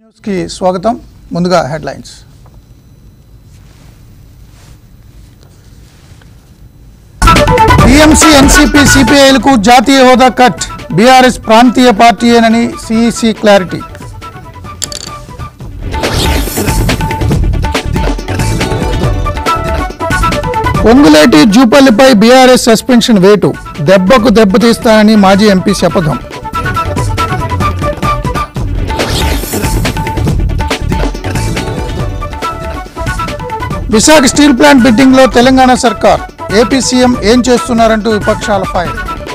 న్యూస్కి స్వాగతం ముందుగా హెడ్లైన్స్ టీఎంసీ ఎన్సీపీ సిపిఐలకు జాతీయ హోదా కట్ బీఆర్ఎస్ ప్రాంతీయ పార్టీయేనని సిఈసి క్లారిటీ పొంగులేటి జూపల్లిపై బీఆర్ఎస్ సస్పెన్షన్ వేటు దెబ్బకు దెబ్బతీస్తానని మాజీ ఎంపీ శపథం విశాఖ స్టీల్ ప్లాంట్ బిడ్డింగ్ లో తెలంగాణ సర్కార్ ఏపీ సీఎం ఏం చేస్తున్నారంటూ విపక్షాల ఫైర్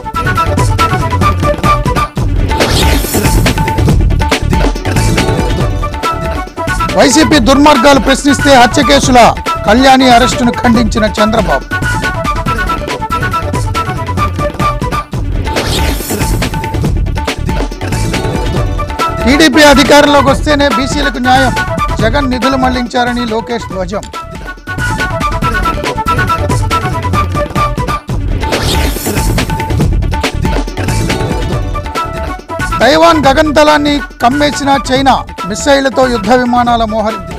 వైసీపీ దుర్మార్గాలు ప్రశ్నిస్తే హత్య కేసుల కళ్యాణి అరెస్టును ఖండించిన చంద్రబాబు టీడీపీ అధికారంలోకి వస్తేనే బీసీలకు న్యాయం జగన్ నిధులు మళ్లించారని లోకేష్ ధ్వజం తైవాన్ గగనతలాన్ని కమ్మేసిన చైనా మిస్సైళ్లతో యుద్ధ విమానాల మోహరింది